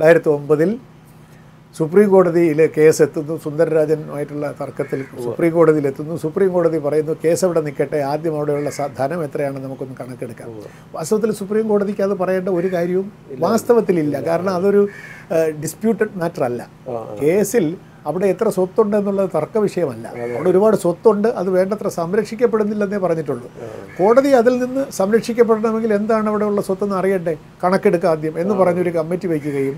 രണ്ടായിരത്തി ഒമ്പതിൽ സുപ്രീം കോടതിയിൽ കേസ് എത്തുന്നു സുന്ദരരാജനുമായിട്ടുള്ള തർക്കത്തിൽ സുപ്രീം കോടതിയിൽ എത്തുന്നു സുപ്രീം കോടതി പറയുന്നു കേസ് അവിടെ നിൽക്കട്ടെ ആദ്യം അവിടെയുള്ള സ- ധനം എത്രയാണെന്ന് നമുക്കൊന്ന് കണക്കെടുക്കാം വാസ്തവത്തിൽ സുപ്രീം കോടതിക്ക് അത് പറയേണ്ട ഒരു കാര്യവും വാസ്തവത്തിലില്ല കാരണം അതൊരു ഡിസ്പ്യൂട്ടഡ് മാറ്റർ അല്ല കേസിൽ അവിടെ എത്ര സ്വത്തുണ്ട് എന്നുള്ളത് തർക്ക വിഷയമല്ല അവിടെ ഒരുപാട് സ്വത്തുണ്ട് അത് വേണ്ടത്ര സംരക്ഷിക്കപ്പെടുന്നില്ലെന്നേ പറഞ്ഞിട്ടുള്ളൂ കോടതി അതിൽ നിന്ന് സംരക്ഷിക്കപ്പെടണമെങ്കിൽ എന്താണ് അവിടെ ഉള്ള സ്വത്തെന്ന് അറിയണ്ടേ കണക്കെടുക്കുക ആദ്യം എന്ന് പറഞ്ഞൊരു കമ്മിറ്റി വയ്ക്കുകയും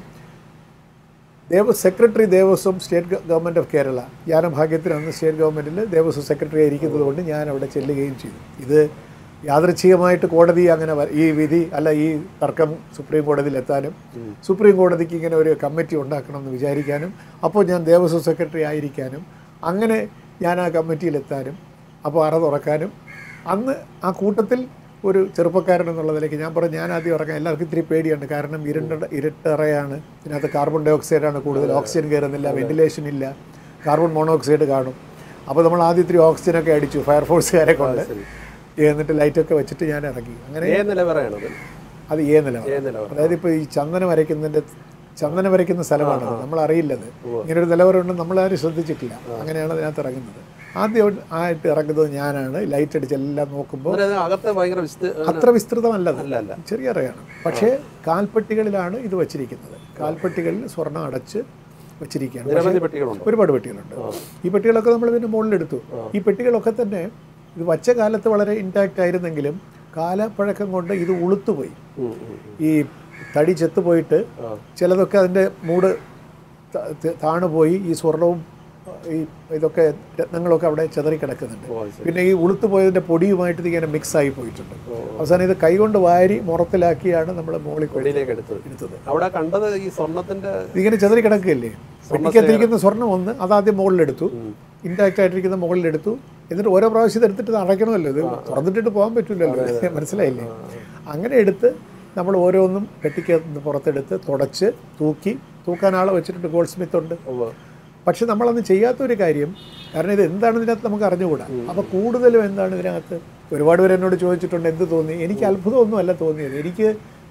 ദേവ സെക്രട്ടറി ദേവസ്വം സ്റ്റേറ്റ് ഗ- ഗവൺമെൻറ് ഓഫ് കേരള ജ്ഞാനഭാഗ്യത്തിന് അന്ന് സ്റ്റേറ്റ് ഗവൺമെൻറ്റിൽ ദേവസ്വം സെക്രട്ടറി ആയിരിക്കുന്നത് കൊണ്ട് ഞാൻ അവിടെ ചെല്ലുകയും ചെയ്തു ഇത് യാദൃച്ഛികമായിട്ട് കോടതി അങ്ങനെ വ- ഈ വിധി അല്ല ഈ തർക്കം സുപ്രീം കോടതിയിൽ എത്താനും സുപ്രീം കോടതിക്ക് ഇങ്ങനെ ഒരു കമ്മിറ്റി ഉണ്ടാക്കണം എന്ന് വിചാരിക്കാനും അപ്പോൾ ഞാൻ ദേവസ്വം സെക്രട്ടറി ആയിരിക്കാനും അങ്ങനെ ഞാൻ ആ കമ്മിറ്റിയിലെത്താനും അപ്പോൾ അറ തുറക്കാനും അന്ന് ആ കൂട്ടത്തിൽ ഒരു ചെറുപ്പക്കാരൻ എന്നുള്ള നിലയ്ക്ക് ഞാൻ പറഞ്ഞു ഞാൻ ആദ്യം ഇറങ്ങാൻ എല്ലാവർക്കും ഇത്തിരി പേടിയുണ്ട് കാരണം ഇരുണ്ട ഇരുട്ടറയാണ് ഇതിനകത്ത് കാർബൺ ഡൈ ഓക്സൈഡാണ് കൂടുതൽ ഓക്സിജൻ കയറുന്നില്ല വെന്റിലേഷൻ ഇല്ല കാർബൺ മോണോക്സൈഡ് കാണും അപ്പോൾ നമ്മൾ ആദ്യം ഇത്തിരി ഓക്സിജനൊക്കെ അടിച്ചു ഫയർഫോഴ്സുകാരെ കൊണ്ട് എന്നിട്ട് ലൈറ്റൊക്കെ വെച്ചിട്ട് ഞാൻ ഇറങ്ങി അങ്ങനെ ഏ നിലവറയാണത് അത് ഏ നിലവാരം ഏ നിലവറ അതായത് ഇപ്പോൾ ഈ ചന്ദനം വരയ്ക്കുന്നതിൻ്റെ ചന്ദനം വരയ്ക്കുന്ന സ്ഥലമാണത് നമ്മൾ അറിയില്ലത് ഇങ്ങനെ ഒരു നിലവരമുണ്ട് നമ്മളാരും ശ്രദ്ധിച്ചിട്ടില്ല അങ്ങനെയാണ് അതിനകത്ത് ഇറങ്ങുന്നത് ആദ്യം ആയിട്ട് ഇറങ്ങുന്നത് ഞാനാണ് ലൈറ്റ് അടിച്ച് എല്ലാം നോക്കുമ്പോൾ അതായത് അകത്ത് ഭയങ്കര വിസ്ത അത്ര വിസ്തൃതമല്ലത് അല്ല അല്ല ചെറിയ അറയാണ് പക്ഷേ കാൽപ്പെട്ടികളിലാണ് ഇത് വച്ചിരിക്കുന്നത് കാൽപ്പെട്ടികളിൽ സ്വർണ്ണം അടച്ച് വെച്ചിരിക്കുകയാണ് പക്ഷേ നിരവധി പെട്ടികളുണ്ട് ഒരുപാട് പെട്ടികളുണ്ട് ഈ പെട്ടികളൊക്കെ നമ്മൾ പിന്നെ മുകളിലെടുത്തു ഈ പെട്ടികളൊക്കെ തന്നെ ഇത് വച്ച കാലത്ത് വളരെ ഇൻടാക്റ്റ് ആയിരുന്നെങ്കിലും കാലപ്പഴക്കം കൊണ്ട് ഇത് ഉളുത്തുപോയി ഉം, ഉം. ഈ തടി ചെത്തുപോയിട്ട് ചിലതൊക്കെ അതിൻ്റെ മൂട് ത- ത- താണുപോയി ഈ സ്വർണവും ഈ ഇതൊക്കെ രത്നങ്ങളൊക്കെ അവിടെ ചെതറി കിടക്കുന്നുണ്ട് ഓ, അത് ശരി. പിന്നെ ഈ ഉളുത്തു പോയതിൻ്റെ പൊടിയുമായിട്ട് ഇത് ഇങ്ങനെ മിക്സ് ആയി പോയിട്ടുണ്ട് അവസാനം ഇത് കൈകൊണ്ട് വാരി മുറത്തിലാക്കിയാണ് നമ്മൾ മുകളിൽ കൊണ്ട് വെളിയിലേക്ക് എടുത്തത് എടുത്തത് അവിടെ കണ്ടത് ഈ സ്വർണത്തിന്റെ ഇതിങ്ങനെ ചെതറി കിടക്കുകയല്ലേ പെട്ടിക്കകത്തിരിക്കുന്ന സ്വർണ്ണം ഒന്ന് അതാദ്യം മുകളിലെടുത്തു ഇൻടാക്റ്റ് ആയിട്ടിരിക്കുന്ന മുകളിലെടുത്തു എന്നിട്ട് ഓരോ പ്രാവശ്യം ഇത് എടുത്തിട്ട് നടക്കണമല്ലോ ഇത് തുറന്നിട്ടിട്ട് പോകാൻ പറ്റില്ലല്ലോ മനസ്സിലായില്ലേ അങ്ങനെ എടുത്ത് നമ്മൾ ഓരോന്നും പെട്ടിക്കകത്ത് നിന്ന് പുറത്തെടുത്ത് തുടച്ച് തൂക്കി തൂക്കാൻ ആളെ വെച്ചിട്ടുണ്ട് ഗോൾഡ് സ്മിത്ത് ഉണ്ട് ഉവ്വ്. പക്ഷെ നമ്മളന്ന് ചെയ്യാത്തൊരു കാര്യം കാരണം ഇത് എന്താണ് ഇതിനകത്ത് നമുക്ക് അറിഞ്ഞുകൂടാ അപ്പോൾ കൂടുതലും എന്താണ് ഇതിനകത്ത് ഒരുപാട് പേര് എന്നോട് ചോദിച്ചിട്ടുണ്ട് എന്ത് തോന്നി എനിക്ക് അത്ഭുതമൊന്നും അല്ല തോന്നിയത് എനിക്ക്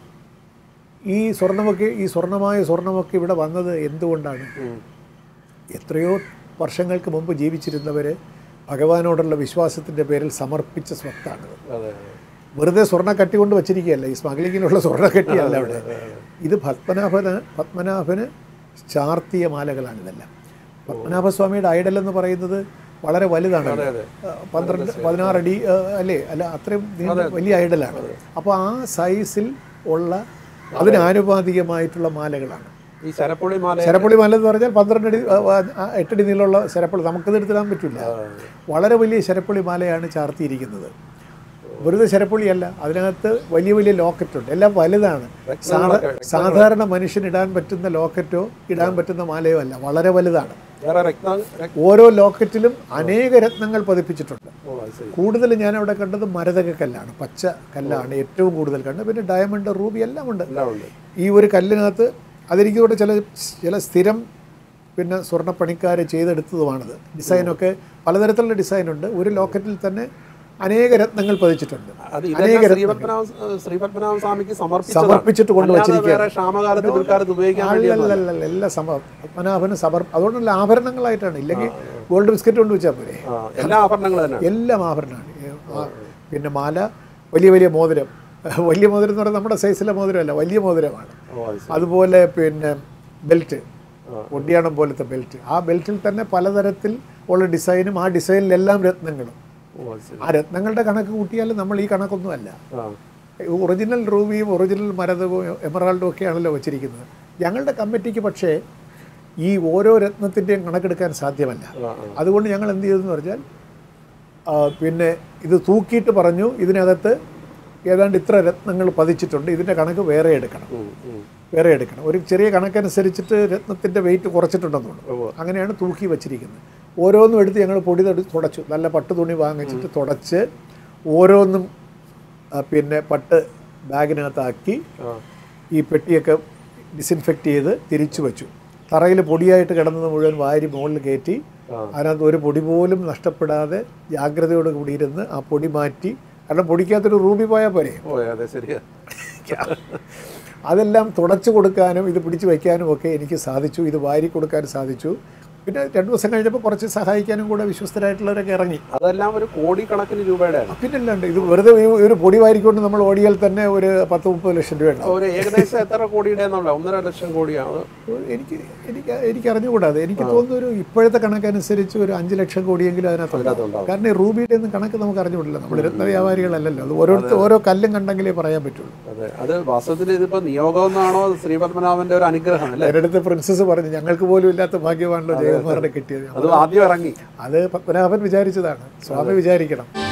ഈ സ്വർണ്ണമൊക്കെ ഈ സ്വർണ്ണമായ സ്വർണ്ണമൊക്കെ ഇവിടെ വന്നത് എന്തുകൊണ്ടാണ് ഉം. എത്രയോ വർഷങ്ങൾക്ക് മുമ്പ് ജീവിച്ചിരുന്നവർ ഭഗവാനോടുള്ള വിശ്വാസത്തിൻ്റെ പേരിൽ സമർപ്പിച്ച സ്വത്താണിത് അതെ വെറുതെ സ്വർണ്ണ കട്ടി കൊണ്ട് വച്ചിരിക്കുകയല്ല ഈ സ്മഗ്ലിങ്ങിനുള്ള സ്വർണ്ണ കെട്ടിയല്ല അവിടെ ഇത് പത്മനാഭന് പത്മനാഭന് ചാർത്തിയ മാലകളാണ് ഇതെല്ലാം പത്മനാഭസ്വാമിയുടെ ഐഡൽ എന്ന് പറയുന്നത് വളരെ വലുതാണ് അതെ അതെ പന്ത്രണ്ട് പതിനാറടി ആ, അല്ലേ അല്ല അത്രയും നീണ്ട വലിയ ഐഡലാണ് അപ്പോൾ ആ സൈസിൽ ഉള്ള അതിന് ആനുപാതികമായിട്ടുള്ള മാലകളാണ് ഈ ശരപ്പുള്ളി മാല ശരപ്പുള്ളി മാല എന്ന് പറഞ്ഞാൽ പന്ത്രണ്ട് അടി ആ, ആ, എട്ടടി നീളമുള്ള ശരപ്പുള്ളി നമുക്കത് എടുത്തിടാൻ പറ്റില്ല വളരെ വലിയ ശരപ്പുള്ളി മാലയാണ് ചാർത്തിയിരിക്കുന്നത് വെറുതെ ശരപ്പുള്ളിയല്ല അതിനകത്ത് വലിയ വലിയ ലോക്കറ്റ് ഉണ്ട് എല്ലാം വലുതാണ് സാധാ സാധാരണ മനുഷ്യന് ഇടാൻ പറ്റുന്ന ലോക്കറ്റോ ഇടാൻ പറ്റുന്ന മാലയോ അല്ല വളരെ വലുതാണ് വേറെ രക്ത രക്ത- ഓരോ ലോക്കറ്റിലും അനേക രത്നങ്ങൾ പതിപ്പിച്ചിട്ടുണ്ട് ഓ അത് ശരി കൂടുതൽ ഞാൻ അവിടെ കണ്ടത് മരതക കല്ലാണ് പച്ച കല്ലാണ് ഏറ്റവും കൂടുതൽ കണ്ടത് പിന്നെ ഡയമണ്ട് റൂബി എല്ലാം ഉണ്ട് എല്ലാം ഉണ്ട് ഈ ഒരു കല്ലിനകത്ത് അതെനിക്ക് ഇവിടെ ചില ചില സ്ഥിരം പിന്നെ സ്വർണ്ണപ്പണിക്കാർ ചെയ്തെടുത്തതുമാണിത് ഡിസൈനൊക്കെ പലതരത്തിലുള്ള ഡിസൈനുണ്ട് ഒരു ലോക്കറ്റിൽ തന്നെ അനേക രത്നങ്ങൾ പതിച്ചിട്ടുണ്ട് അത് ഇതെല്ലാം ശ്രീപത്മനാഭ ശ്രീപത്മനാഭ സ്വാമിക്ക് സമർപ്പിച്ചതാണ് സമർപ്പിച്ചിട്ട് അല്ലാതെ കൊണ്ടുവച്ചിരിക്കുക വേറെ ക്ഷാമകാലത്ത് പിൽക്കാലത്ത് ഉപയോഗിക്കാൻ വേണ്ടി അല്ലല്ലല്ല എല്ലാ സമ പത്മനാഭന് സമർ അതുകൊണ്ടല്ല ആഭരണങ്ങളായിട്ടാണ് ഇല്ലെങ്കിൽ ഗോൾഡ് ബിസ്ക്കറ്റ് കൊണ്ട് വെച്ചാൽ പോരെ ആ, എല്ലാ ആഭരണങ്ങളും തന്നെയാണ് എല്ലാം ആഭരണമാണ് ഏ, ആ, പിന്നെ മാല വലിയ വലിയ മോതിരം വലിയ മോതിരം എന്ന് പറഞ്ഞാൽ നമ്മുടെ സൈസിലെ മോതിരമല്ല വലിയ മോതിരമാണ് ഓ അത് ശരി അതുപോലെ പിന്നെ ബെൽറ്റ് ഒടിയാണം പോലത്തെ ബെൽറ്റ് ആ ബെൽറ്റിൽ തന്നെ പലതരത്തിൽ ഉള്ള ഡിസൈനും ആ ഡിസൈനിലെല്ലാം രത്നങ്ങളും ഓ അത് ശരി ആ രത്നങ്ങളുടെ കണക്ക് കൂട്ടിയാൽ നമ്മൾ ഈ കണക്കൊന്നുമല്ല ആ ഒറിജിനൽ റൂബിയും ഒറിജിനൽ മരതകവും എമറാൾഡും ഒക്കെയാണല്ലോ വെച്ചിരിക്കുന്നത് ഞങ്ങളുടെ കമ്മിറ്റിക്ക് പക്ഷേ ഈ ഓരോ രത്നത്തിൻ്റെയും കണക്കെടുക്കാൻ സാധ്യമല്ല ആ, ആ. അതുകൊണ്ട് ഞങ്ങൾ എന്ത് ചെയ്തെന്ന് പറഞ്ഞാൽ ആ, പിന്നെ ഇത് തൂക്കിയിട്ട് പറഞ്ഞു ഇതിനകത്ത് ഏതാണ്ട് ഇത്ര രത്നങ്ങൾ പതിച്ചിട്ടുണ്ട് ഇതിൻ്റെ കണക്ക് വേറെ എടുക്കണം ഉം, ഉം. വേറെ എടുക്കണം ഒരു ചെറിയ കണക്കനുസരിച്ചിട്ട് രത്നത്തിൻ്റെ വെയിറ്റ് കുറച്ചിട്ടുണ്ടെന്ന് ഉവ്വ്. തോന്നുന്നു അങ്ങനെയാണ് തൂക്കി വച്ചിരിക്കുന്നത് ഓരോന്നും എടുത്ത് ഞങ്ങൾ പൊടി തൊടി തുടച്ചു നല്ല പട്ട് തുണി വാങ്ങിച്ചിട്ട് തുടച്ച് ഓരോന്നും ആ, പിന്നെ പട്ട് ബാഗിനകത്താക്കി ആ ഈ പെട്ടിയൊക്കെ ഡിസിൻഫെക്റ്റ് ചെയ്ത് തിരിച്ചു വെച്ചു തറയിൽ പൊടിയായിട്ട് കിടന്നത് മുഴുവൻ വാരി മുകളിൽ കയറ്റി ആ. അതിനകത്ത് ഒരു പൊടി പോലും നഷ്ടപ്പെടാതെ ജാഗ്രതയോട് കൂടി ഇരുന്ന് ആ പൊടി മാറ്റി കാരണം പൊടിക്കകത്തൊരു റൂബി പോയാൽ പോരെ ഓ അതെ ശരിയാ അതെല്ലാം തുടച്ചു കൊടുക്കാനും ഇത് പിടിച്ചു വയ്ക്കാനും ഒക്കെ എനിക്ക് സാധിച്ചു ഇത് വാരി കൊടുക്കാൻ സാധിച്ചു പിന്നെ രണ്ട് ദിവസം കഴിഞ്ഞപ്പോൾ കുറച്ച് സഹായിക്കാനും കൂടെ വിശ്വസ്തരായിട്ടുള്ളവരൊക്കെ ഇറങ്ങി അതെല്ലാം ഒരു കോടിക്കണക്കിന് രൂപയുടെയാണ് പിന്നല്ലാണ്ട് ഇത് വെറുതെ ഈ ഒരു പൊടി വാരിക്കൊണ്ട് നമ്മൾ ഓടിയാൽ തന്നെ ഒരു പത്ത് മുപ്പത് ലക്ഷം രൂപ ഉണ്ടാവും ഒരു ഏകദേശം എത്ര കോടിയുടെ എന്നുള്ള ഒന്നര ലക്ഷം കോടിയാണ് എനിക്ക് എനിക്ക് എനിക്ക് അറിഞ്ഞുകൂടാതെ എനിക്ക് തോന്നുന്നു ഒരു ഇപ്പോഴത്തെ കണക്കനുസരിച്ച് ഒരു അഞ്ച് ലക്ഷം കോടിയെങ്കിലും അതിനകത്തുണ്ടാവും അതിനകത്തുണ്ടാവും. കാരണം ഈ റൂബിയുടെ ഒന്നും കണക്ക് നമുക്ക് അറിഞ്ഞുകൂടില്ല നമ്മൾ രത്ന വ്യാപാരികളല്ലല്ലോ അത് ഓരോരുത്തർ ഓരോ കല്ലും കണ്ടെങ്കിലേ പറയാൻ പറ്റുള്ളൂ അതെ അത് വാസ്തവത്തിൽ ഇതിപ്പോ നിയോഗം എന്നാണോ ശ്രീ പത്മനാഭന്റെ ഒരു അനുഗ്രഹം അല്ലേ എൻ്റെ അടുത്ത് പ്രിൻസസ് പറഞ്ഞു ഞങ്ങൾക്ക് പോലും ഇല്ലാത്ത ഭാഗ്യമാണല്ലോ ജയകുമാറിനെ കിട്ടിയത് അത് ആദ്യം ഇറങ്ങി അത് പത്മനാഭൻ വിചാരിച്ചതാണ് സ്വാമി വിചാരിക്കണം